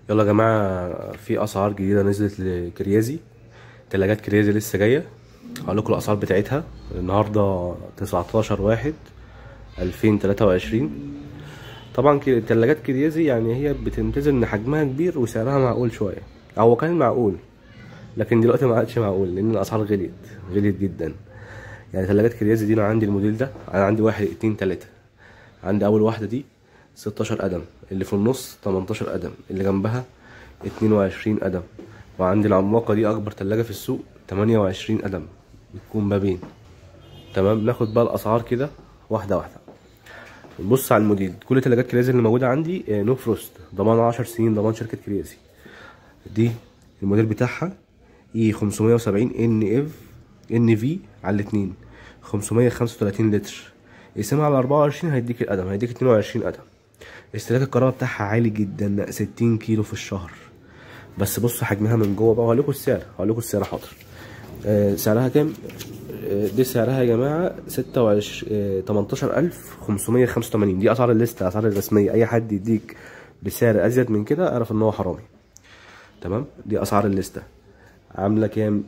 يلا يا جماعة في أسعار جديدة نزلت لكريازي تلاجات كريازي لسه جاية هقول لكم الأسعار بتاعتها النهاردة 19 واحد 2023 طبعا ك- تلاجات كريازي يعني هي بتمتاز إن حجمها كبير وسعرها معقول شوية هو كان معقول لكن دلوقتي ما عادش معقول لأن الأسعار غليت غليت جدا يعني تلاجات كريازي دي أنا عندي الموديل ده أنا عندي واحد اتنين تلاتة عندي أول واحدة دي 16 قدم اللي في النص 18 قدم اللي جنبها 22 قدم وعندي العملاقة دي أكبر تلاجة في السوق 28 قدم بتكون بابين تمام ناخد بقى الأسعار كده واحدة واحدة نبص على الموديل كل تلاجات كريازي اللي موجودة عندي آه، نو فروست ضمان 10 سنين ضمان شركة كريازي دي الموديل بتاعها اي 570 ان اف ان في على الاتنين 535 لتر يقسمها على 24 هيديك القدم هيديك 22 قدم استهلاك الكهرباء بتاعها عالي جدا 60 كيلو في الشهر بس بص حجمها من جوه بقى هقول لكم السعر هقول لكم السعر حاضر آه سعرها كام آه دي سعرها يا جماعه 26 آه 18585 دي اسعار الليسته اسعار الرسميه اي حد يديك بسعر ازيد من كده اعرف ان هو حرامي تمام دي اسعار الليسته عامله كام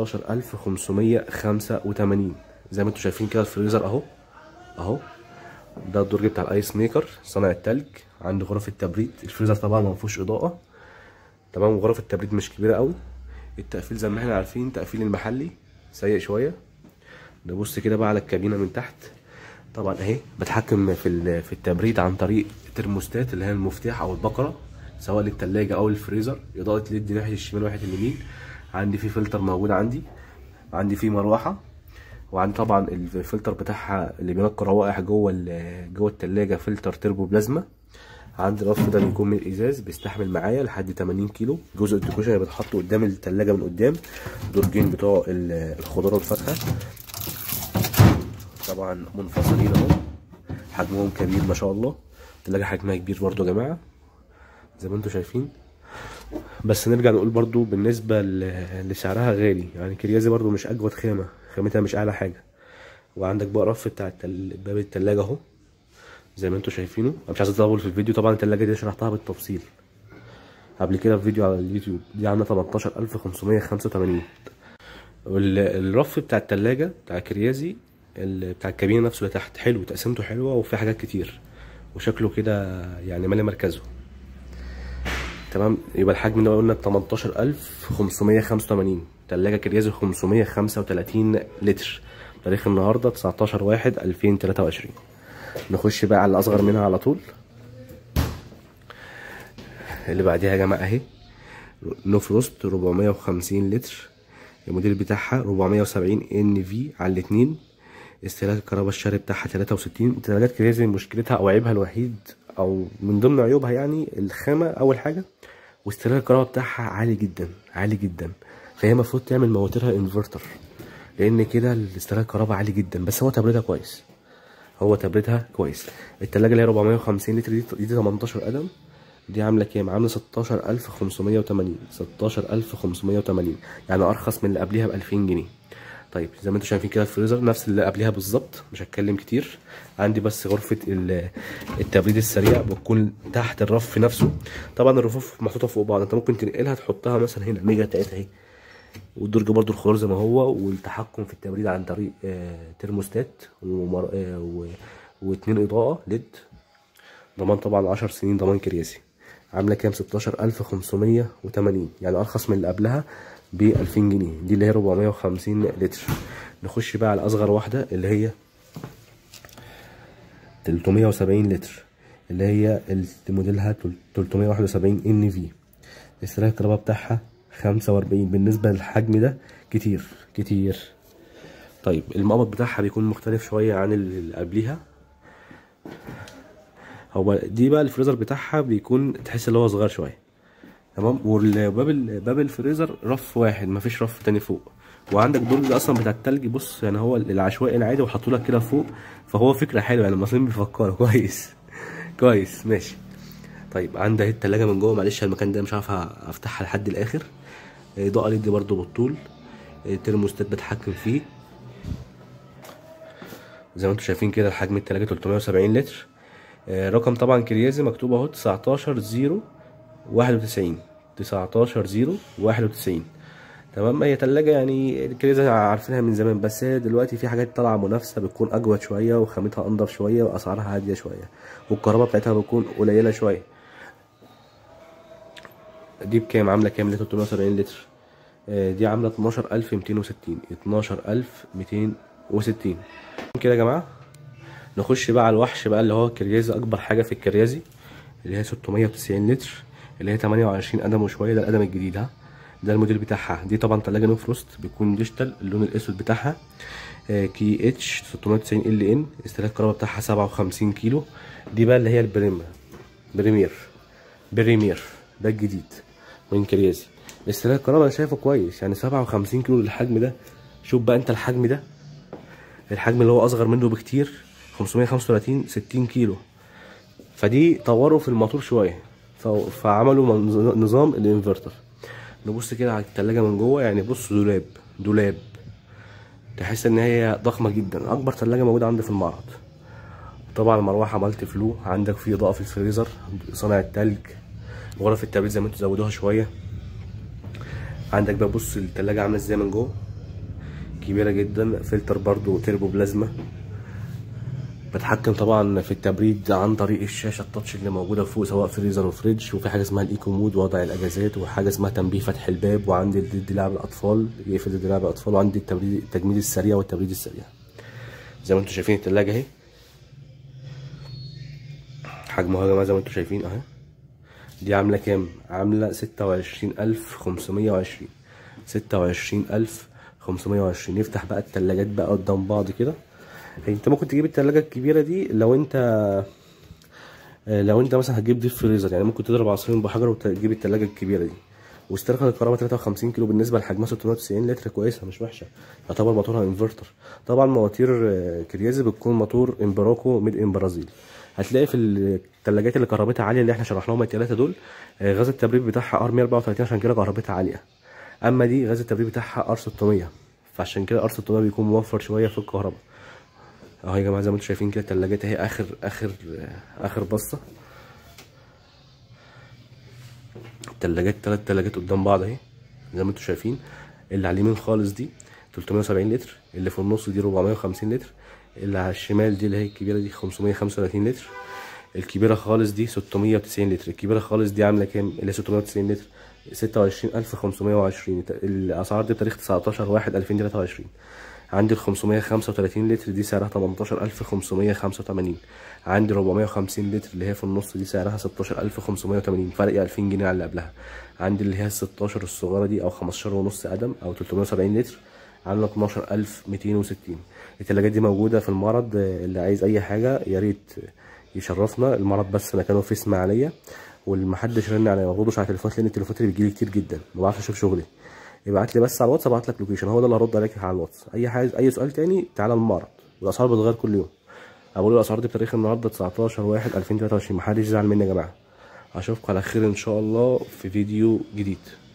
18585 زي ما انتم شايفين كده الفريزر اهو اهو ده الدرج بتاع الايس ميكر صانع التلج عنده غرف التبريد الفريزر طبعا ما فيهوش اضاءه تمام وغرف التبريد مش كبيره قوي التقفيل زي ما احنا عارفين تقفيل المحلي سيء شويه نبص كده بقى على الكابينه من تحت طبعا اهي بتحكم في ال- في التبريد عن طريق ترموستات اللي هي المفتاح او البقره سواء للتلاجة او الفريزر اضاءه ليد ناحيه الشمال وناحيه اليمين عندي في فلتر موجود عندي عندي فيه مروحه وعندي طبعا الفلتر بتاعها اللي بينقي روائح جوه ال- جوه التلاجة فلتر تربو بلازما عندي الرف ده بيكون من الازاز بيستحمل معايا لحد 80 كيلو جزء الديكوشن اللي بيتحط قدام التلاجة من قدام درجين بتوع ال- الخضار والفاكهه طبعا منفصلين اهو حجمهم كبير ما شاء الله التلاجة حجمها كبير برضو يا جماعه زي ما انتم شايفين بس نرجع نقول برضو بالنسبة ل- لسعرها غالي يعني كريازي برضو مش أجود خامة خامتها مش أعلى حاجة وعندك بقى رف بتاع التل... باب التلاجة أهو زي ما انتم شايفينه أنا مش عايز أطول في الفيديو طبعا التلاجة دي شرحتها بالتفصيل قبل كده في فيديو على اليوتيوب دي عاملة 18585 والرف بتاع التلاجة بتاع كريازي ال- بتاع الكابينة نفسه اللي تحت حلو تقسيمته حلوة وفي حاجات كتير وشكله كده يعني مالي مركزه تمام يبقى الحجم ده قلنا 18585 تلاجة كريازي 535 لتر تاريخ النهارده 19 واحد 2023 نخش بقى على الأصغر منها على طول اللي بعديها يا جماعة أهي نو فروست 450 لتر الموديل بتاعها 470 ان في على الاتنين استهلاك الكهرباء الشهري بتاعها 63 تلاجات كريزي مشكلتها او عيبها الوحيد او من ضمن عيوبها يعني الخامة اول حاجة واستهلاك الكهرباء بتاعها عالي جدا عالي جدا فهي المفروض تعمل مواترها انفرتر لان كده استهلاك الكهرباء عالي جدا بس هو تبريدها كويس هو تبريدها كويس التلاجة اللي هي 450 لتر دي دي 18 قدم دي عاملة كام؟ عاملة 16580 16580 يعني أرخص من اللي قبليها ب 2000 جنيه طيب زي ما انتم شايفين كده الفريزر نفس اللي قبليها بالظبط مش هتكلم كتير عندي بس غرفة ال- التبريد السريع بتكون تحت الرف نفسه طبعا الرفوف محطوطة فوق بعض انت ممكن تنقلها تحطها مثلا هنا الميجا بتاعتها اهي والدرج برضو الخضار زي ما هو والتحكم في التبريد عن طريق آه، ترموستات ومر... آه، و... واتنين اضاءة ليد ضمان طبعا 10 سنين ضمان كرياسي عامله كام 16580 يعني ارخص من اللي قبلها ب 2000 جنيه دي اللي هي 450 لتر نخش بقى على اصغر واحده اللي هي 370 لتر اللي هي ال- موديلها 371 ان في استهلاك الكهرباء بتاعها 45 بالنسبه للحجم ده كتير كتير طيب المقبض بتاعها بيكون مختلف شويه عن اللي قبليها هو دي بقى الفريزر بتاعها بيكون تحس ان هو صغير شويه تمام والباب ال- باب الفريزر رف واحد مفيش رف تاني فوق وعندك درج اصلا بتاع التلج بص يعني هو العشوائي العادي وحطوا لك كده فوق فهو فكره حلوه يعني المصريين بيفكروا كويس كويس ماشي طيب عندي اهي التلاجة من جوه معلش المكان ده مش عارف افتحها لحد الاخر اضاءة ليد برضو بالطول ترموستات بتحكم فيه زي ما انتم شايفين كده الحجم التلاجة 370 لتر آه، رقم طبعا كريازي مكتوب اهو 19 0 واحد وتسعين تسعتاشر زيرو واحد وتسعين تمام هي تلاجة يعني الكريزة عارفينها من زمان بس هي دلوقتي في حاجات طالعة منافسة بتكون أجود شوية وخامتها أنضف شوية وأسعارها هادية شوية والكهرباء بتاعتها بتكون قليلة شوية دي بكام عاملة كام لتر 370 لتر آه، دي عاملة 12260 12260 كده يا جماعة نخش بقى على الوحش بقى اللي هو الكريازي أكبر حاجة في الكريازي اللي هي 690 لتر اللي هي 28 قدم وشوية ده القدم الجديد ها ده الموديل بتاعها دي طبعا تلاجة نو فروست بيكون ديجيتال اللون الاسود بتاعها آه، كي اتش 690 ال ان استهلاك الكهرباء بتاعها 57 كيلو دي بقى اللي هي البريم بريمير بريمير ده الجديد من كريازي استهلاك الكهرباء انا شايفه كويس يعني 57 كيلو للحجم ده شوف بقى انت الحجم ده الحجم اللي هو اصغر منه بكتير 535 60 كيلو فدي طوروا في الموتور شويه ف- فعملوا من- نظام الانفرتر نبص كده على التلاجة من جوه يعني بص دولاب دولاب تحس ان هي ضخمة جدا اكبر تلاجة موجودة عندي في المعرض طبعا المروحة مالتي فلو عندك في اضاءة في الفريزر صانع التلج غرف التبريد زي ما انتوا زودوها شوية عندك بقى بص التلاجة عاملة ازاي من جوه كبيرة جدا فلتر برضو تربو بلازما بتحكم طبعا في التبريد عن طريق الشاشه التاتش اللي موجوده فوق سواء فريزر وفريج وفي حاجه اسمها الايكو مود وضع الاجازات وحاجه اسمها تنبيه فتح الباب وعندي الدراع للاطفال يقفل الدراع للاطفال وعندي التبريد التجميد السريع والتبريد السريع زي ما انتم شايفين التلاجة اهي حجمها يا جماعه زي ما انتم شايفين اهي دي عامله كام عامله ستة وعشرين الف خمسمية وعشرين ستة وعشرين الف خمسمية وعشرين نفتح بقى التلاجات بقى قدام بعض كده انت ممكن تجيب التلاجة الكبيرة دي لو انت آه، لو انت مثلا هتجيب ديب فريزر يعني ممكن تضرب عصير بحجر وتجيب التلاجة الكبيرة دي واسترخى الكهرباء 53 كيلو بالنسبة لحجمها 690 لتر كويسة مش وحشة يعتبر موتورها انفرتر طبعا مواتير آه، كريازي بتكون موتور امبراكو ميد ان برازيل هتلاقي في التلاجات اللي كهربتها عالية اللي احنا شرحناهم التلاتة دول آه، غاز التبريد بتاعها ار 134 عشان كده كهربتها عالية اما دي غاز التبريد بتاعها ار 600 فعشان كده ار 600 بيكون موفر شوية في الكهرباء اهو يا جماعه زي ما انتم شايفين كده التلاجات اهي اخر اخر اخر بصه التلاجات تلات تلاجات قدام بعض اهي زي ما انتم شايفين اللي على اليمين خالص دي 370 لتر اللي في النص دي 450 لتر اللي على الشمال دي اللي هي الكبيره دي 535 لتر الكبيره خالص دي 690 لتر الكبيره خالص دي عامله كام اللي هي 690 لتر 26520 الاسعار دي بتاريخ 19 1 2023 عندي ال 535 لتر دي سعرها 18585 عندي 450 لتر اللي هي في النص دي سعرها 16580 فرق 2000 جنيه عن اللي قبلها عندي اللي هي ال 16 الصغيره دي او 15 ونص قدم او 370 لتر عامله 12260 التلاجات دي موجوده في المعرض اللي عايز اي حاجه يا ريت يشرفنا المعرض بس مكانه في اسماعيليه والمحدش رن عليا ما بردش على تليفونات لان التليفونات اللي بتجيلي كتير جدا ما بعرفش اشوف شغلي ابعت لي بس على الواتس ابعت لك لوكيشن هو ده اللي هرد عليك على الواتس اي حاجه اي سؤال تاني تعالى المعرض الاسعار بتتغير كل يوم اقول الاسعار دي بتاريخ النهارده 19 1 2023 محدش يزعل مني يا جماعه اشوفكم على خير ان شاء الله في فيديو جديد